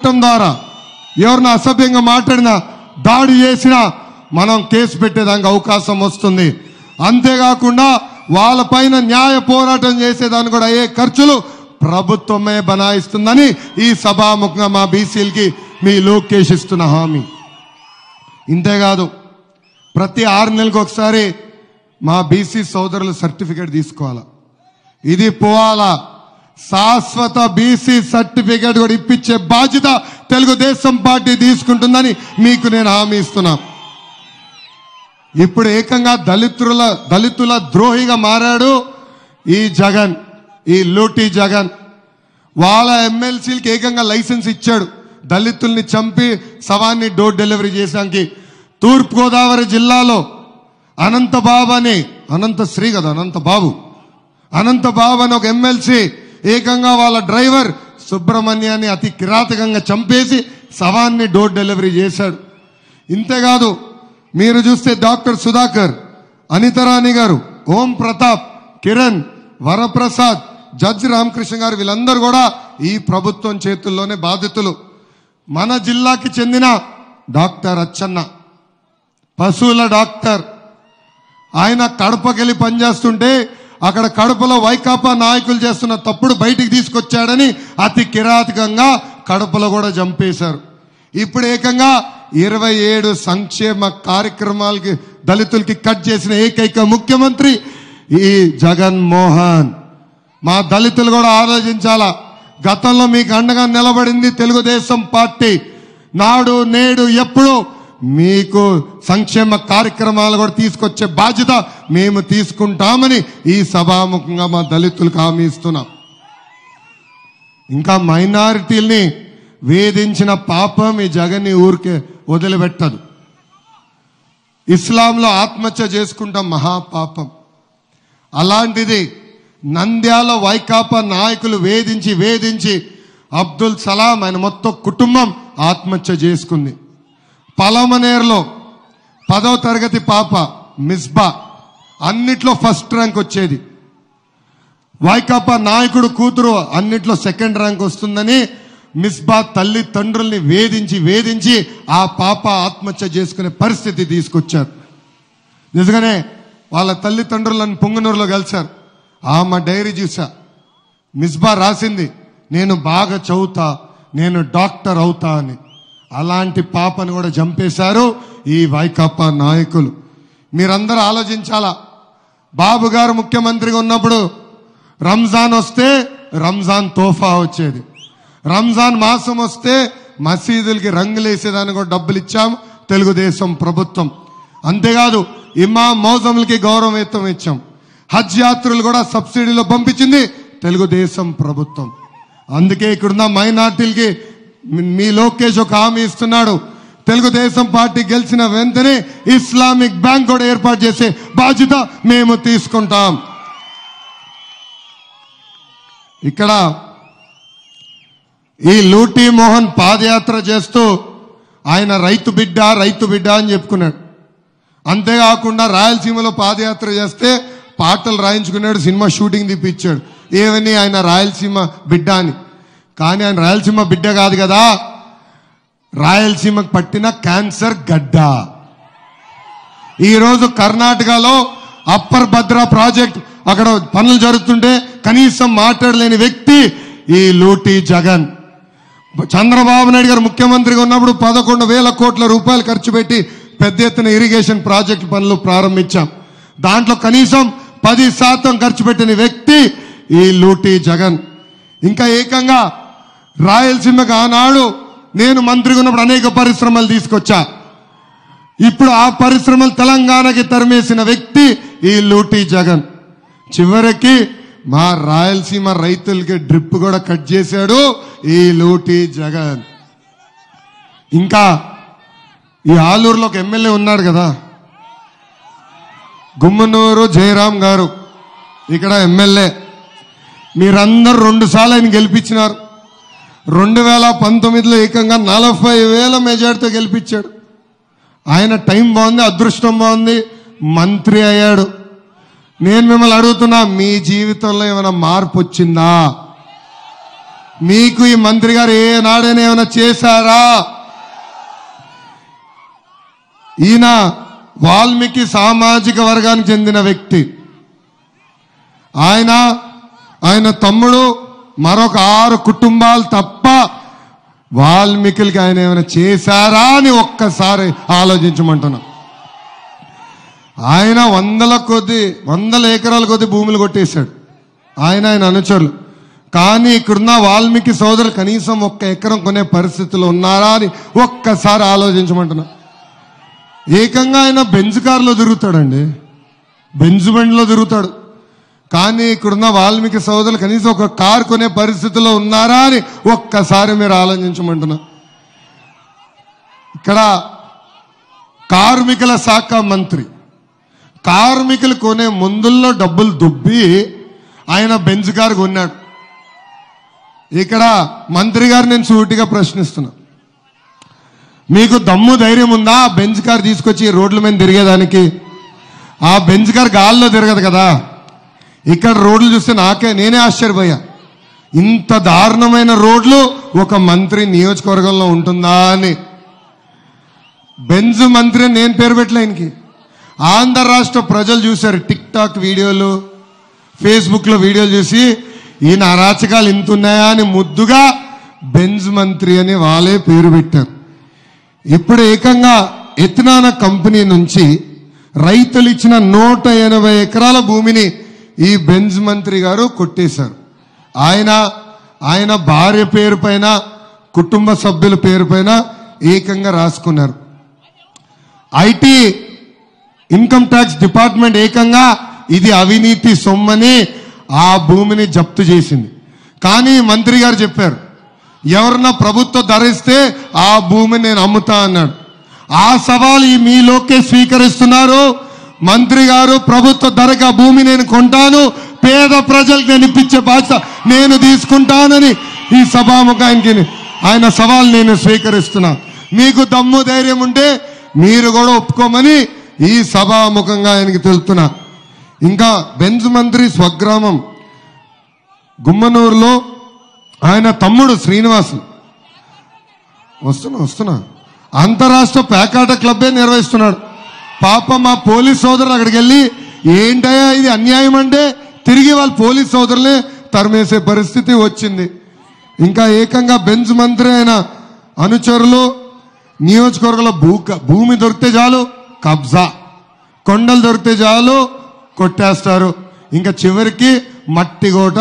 చట్టం ద్వారా ఎవరిని అసభ్యంగా మాట్లాడినా దాడి చేసినా మనం కేసు పెట్టేదానికి అవకాశం వస్తుంది అంతేకాకుండా వాళ్ళపైన న్యాయ పోరాటం చేసేదానికి కూడా అయ్యే ఖర్చులు ప్రభుత్వమే బనాయిస్తుందని ఈ సభాముఖంగా మా బీసీలకి మీ లోకేష్ ఇస్తున్న హామీ ఇంతేకాదు ప్రతి ఆరు నెలలకు ఒకసారి మా బీసీ సోదరుల సర్టిఫికేట్ తీసుకోవాలా ఇది పోవాలా శాశ్వత బీసీ సర్టిఫికేట్ కూడా ఇప్పించే బాధ్యత తెలుగుదేశం పార్టీ తీసుకుంటుందని మీకు నేను హామీ ఇస్తున్నా ఇప్పుడు ఏకంగా దళితుల దళితుల ద్రోహిగా మారాడు ఈ జగన్ ఈ లూటీ జగన్ వాళ్ళ ఎమ్మెల్సీలకి ఏకంగా లైసెన్స్ ఇచ్చాడు దళితుల్ని చంపి శవాన్ని డోర్ డెలివరీ చేసానికి తూర్పుగోదావరి జిల్లాలో అనంతబాబు అని అనంత శ్రీ కదా అనంత బాబు అనంత బాబు అని ఒక ఎమ్మెల్సీ ఏకంగా వాళ్ళ డ్రైవర్ సుబ్రహ్మణ్యాన్ని అతి కిరాతకంగా చంపేసి శవాన్ని డోర్ డెలివరీ చేశాడు ఇంతేకాదు మీరు చూస్తే డాక్టర్ సుధాకర్ అనితరాణి గారు ఓం ప్రతాప్ కిరణ్ వరప్రసాద్ జడ్జి రామకృష్ణ గారు వీళ్ళందరూ కూడా ఈ ప్రభుత్వం చేతుల్లోనే బాధితులు మన జిల్లాకి చెందిన డాక్టర్ అచ్చన్న పశువుల డాక్టర్ ఆయన కడపకెళ్ళి పనిచేస్తుంటే అక్కడ కడపలో వైకాపా నాయకులు చేస్తున్న తప్పుడు బయటికి తీసుకొచ్చాడని అతి కిరాతకంగా కడపలో కూడా చంపేశారు ఇప్పుడు ఏకంగా ఇరవై ఏడు సంక్షేమ కార్యక్రమాలకి దళితులకి కట్ చేసిన ఏకైక ముఖ్యమంత్రి ఈ జగన్మోహన్ మా దళితులు కూడా ఆలోచించాలా గతంలో మీకు అండగా నిలబడింది తెలుగుదేశం పార్టీ నాడు నేడు ఎప్పుడు మీకు సంక్షేమ కార్యక్రమాలు కూడా తీసుకొచ్చే బాధ్యత మేము తీసుకుంటామని ఈ సభాముఖంగా మా దళితులకు హామీ ఇస్తున్నాం ఇంకా మైనారిటీల్ని వేధించిన పాపం ఈ జగన్ని ఊరికే వదిలిపెట్టదు ఇస్లాంలో ఆత్మహత్య చేసుకుంటాం మహాపాపం అలాంటిది నంద్యాల వైకాపా నాయకులు వేధించి వేధించి అబ్దుల్ సలాం ఆయన మొత్తం కుటుంబం ఆత్మహత్య చేసుకుంది పలమనేరులో పదవ తరగతి పాప మిస్బా అన్నిట్లో ఫస్ట్ ర్యాంక్ వచ్చేది వైకాపా నాయకుడు కూతురు అన్నిట్లో సెకండ్ ర్యాంక్ వస్తుందని మిస్బా తల్లి తండ్రుల్ని వేధించి వేధించి ఆ పాప ఆత్మహత్య చేసుకునే పరిస్థితి తీసుకొచ్చారు నిజంగానే వాళ్ళ తల్లిదండ్రులను పొంగునూరులో కలిశారు ఆమె డైరీ చూసా మిస్బా రాసింది నేను బాగా చదువుతా నేను డాక్టర్ అవుతా అని అలాంటి పాపను కూడా చంపేశారు ఈ వైకాపా నాయకులు మీరందరూ ఆలోచించాలా బాబు గారు ముఖ్యమంత్రిగా ఉన్నప్పుడు రంజాన్ వస్తే రంజాన్ తోఫా వచ్చేది రంజాన్ మాసం వస్తే మసీదులకి రంగులేసేదానికి కూడా డబ్బులు ఇచ్చాం తెలుగుదేశం ప్రభుత్వం అంతేకాదు ఇమా మౌజములకి గౌరవం వేతం ఇచ్చాం హజ్ యాత్రలు కూడా సబ్సిడీలో పంపించింది తెలుగుదేశం ప్రభుత్వం అందుకే ఇక్కడున్న మైనార్టీలకి మీ- మీ లోకేష్ ఒక హామీ ఇస్తున్నాడు తెలుగుదేశం పార్టీ గెలిచిన వెంటనే ఇస్లామిక్ బ్యాంక్ కూడా ఏర్పాటు చేసే బాధ్యత మేము తీసుకుంటాం ఇక్కడ ఈ లూటీ మోహన్ పాదయాత్ర చేస్తూ ఆయన రైతు బిడ్డ రైతు బిడ్డ అని చెప్పుకున్నాడు అంతేకాకుండా రాయలసీమలో పాదయాత్ర చేస్తే పాటలు రాయించుకున్నాడు సినిమా షూటింగ్ తిప్పించాడు ఏమని ఆయన రాయలసీమ బిడ్డ అని కానీ ఆయన రాయలసీమ బిడ్డ కాదు కదా రాయలసీమకు పట్టిన క్యాన్సర్ గడ్డ ఈరోజు కర్ణాటకలో అప్పర్ భద్ర ప్రాజెక్ట్ అక్కడ పనులు జరుగుతుంటే కనీసం మాట్లాడలేని వ్యక్తి ఈ లూటీ జగన్ చంద్రబాబు నాయుడు గారు ముఖ్యమంత్రిగా ఉన్నప్పుడు పదకొండు వేల కోట్ల రూపాయలు ఖర్చు పెట్టి పెద్ద ఎత్తున ఇరిగేషన్ ప్రాజెక్ట్ పనులు ప్రారంభించాం దాంట్లో కనీసం పది శాతం ఖర్చు పెట్టిన వ్యక్తి ఈ లూటీ జగన్ ఇంకా ఏకంగా రాయలసీమకు ఆనాడు నేను మంత్రిగా ఉన్నప్పుడు అనేక పరిశ్రమలు తీసుకొచ్చా ఇప్పుడు ఆ పరిశ్రమలు తెలంగాణకి తరిమేసిన వ్యక్తి ఈ లూటీ జగన్ చివరికి మా రాయలసీమ రైతులకి డ్రిప్ కూడా కట్ చేశాడు ఈ లూటీ జగన్ ఇంకా ఈ ఆలూరులో ఒక ఎమ్మెల్యే ఉన్నాడు కదా గుమ్మనూరు జయరాం గారు ఇక్కడ ఎమ్మెల్యే మీరందరూ రెండు సార్లు ఆయన గెలిపించినారు రెండు వేల పంతొమ్మిదిలో ఏకంగా నలభై వేల మెజార్టీతో గెలిపించాడు ఆయన టైం బాగుంది అదృష్టం బాగుంది మంత్రి అయ్యాడు నేను మిమ్మల్ని అడుగుతున్నా మీ జీవితంలో ఏమైనా మార్పు వచ్చిందా మీకు ఈ మంత్రి గారు ఏనాడైనా ఏమైనా చేశారా ఈయన వాల్మీకి సామాజిక వర్గానికి చెందిన వ్యక్తి ఆయన ఆయన తమ్ముడు మరొక ఆరు కుటుంబాలు తప్ప వాల్మీకులకి ఆయన ఏమైనా చేశారా అని ఒక్కసారి ఆలోచించమంటున్నా ఆయన వందల కొద్ది వందల ఎకరాల కొద్ది భూములు కొట్టేశాడు ఆయన ఆయన అనుచరులు కానీ ఇక్కడున్న వాల్మీకి సోదరులు కనీసం ఒక్క ఎకరం కొనే పరిస్థితులు ఉన్నారా అని ఒక్కసారి ఆలోచించమంటున్నా ఏకంగా ఆయన బెంజ్ కారులో తిరుగుతాడండి బెంజ్ బండిలో తిరుగుతాడు కానీ ఇక్కడున్న వాల్మీకి సోదరులు కనీసం ఒక కారు కొనే పరిస్థితిలో ఉన్నారా అని ఒక్కసారి మీరు ఆలోచించమంటున్నా ఇక్కడ కార్మికుల శాఖ మంత్రి కార్మికులు కొనే ముందుల్లో డబ్బులు దుబ్బి ఆయన బెంజ్ కారు కొన్నాడు ఇక్కడ మంత్రి గారు నేను సూటిగా ప్రశ్నిస్తున్నా మీకు దమ్ము ధైర్యం ఉందా ఆ బెంజ్ కార్ తీసుకొచ్చి ఈ రోడ్ల మీద తిరిగేదానికి ఆ బెంజ్ కార్ గాల్లో తిరగదు కదా ఇక్కడ రోడ్లు చూస్తే నాకే నేనే ఆశ్చర్యపోయా ఇంత దారుణమైన రోడ్లు ఒక మంత్రి నియోజకవర్గంలో ఉంటుందా అని బెంజ్ మంత్రి అని నేను పేరు పెట్టలే ఆయనకి ఆంధ్ర రాష్ట్ర ప్రజలు చూశారు టిక్ టాక్ వీడియోలు ఫేస్బుక్ లో వీడియోలు చూసి ఈయన అరాచకాలు ఇంత ఉన్నాయా అని ముద్దుగా బెంజ్ మంత్రి అని వాళ్ళే పేరు పెట్టారు ఇప్పుడు ఏకంగా ఎత్నాన కంపెనీ నుంచి రైతులు ఇచ్చిన నూట ఎనభై ఎకరాల భూమిని ఈ బెంజ్ మంత్రి గారు కొట్టేశారు ఆయన ఆయన భార్య పేరు పైన కుటుంబ సభ్యుల పేరు పైన ఏకంగా రాసుకున్నారు ఐటీ ఇన్కమ్ ట్యాక్స్ డిపార్ట్మెంట్ ఏకంగా ఇది అవినీతి సొమ్మని ఆ భూమిని జప్తు చేసింది కానీ మంత్రి గారు చెప్పారు ఎవరన్నా ప్రభుత్వ ధర ఇస్తే ఆ భూమిని నేను అమ్ముతా అన్నాడు ఆ సవాల్ ఈ మీలోకే స్వీకరిస్తున్నారు మంత్రి గారు ప్రభుత్వ ధరకు ఆ భూమి నేను కొంటాను పేద ప్రజలకు నేను ఇప్పించే బాధ్యత నేను తీసుకుంటానని ఈ సభాముఖానికి ఆయన సవాల్ నేను స్వీకరిస్తున్నా మీకు దమ్ము ధైర్యం ఉంటే మీరు కూడా ఒప్పుకోమని ఈ సభాముఖంగా ఆయనకి తెలుపుతున్నా ఇంకా బెంజ్ మంత్రి స్వగ్రామం గుమ్మనూరులో ఆయన తమ్ముడు శ్రీనివాసు వస్తున్నా వస్తున్నా అంతరాష్ట్ర పేకాట క్లబ్బే నిర్వహిస్తున్నాడు పాప మా పోలీస్ సోదరులు అక్కడికి వెళ్ళి ఏంటయ్యా ఇది అన్యాయం అంటే తిరిగి వాళ్ళ పోలీస్ సోదరులే తరిమేసే పరిస్థితి వచ్చింది ఇంకా ఏకంగా బెంచ్ మంత్రి అయిన అనుచరులు నియోజకవర్గంలో భూ భూమి దొరికితే చాలు కబ్జా కొండలు దొరికితే చాలు కొట్టేస్తారు ఇంకా చివరికి మట్టి కోట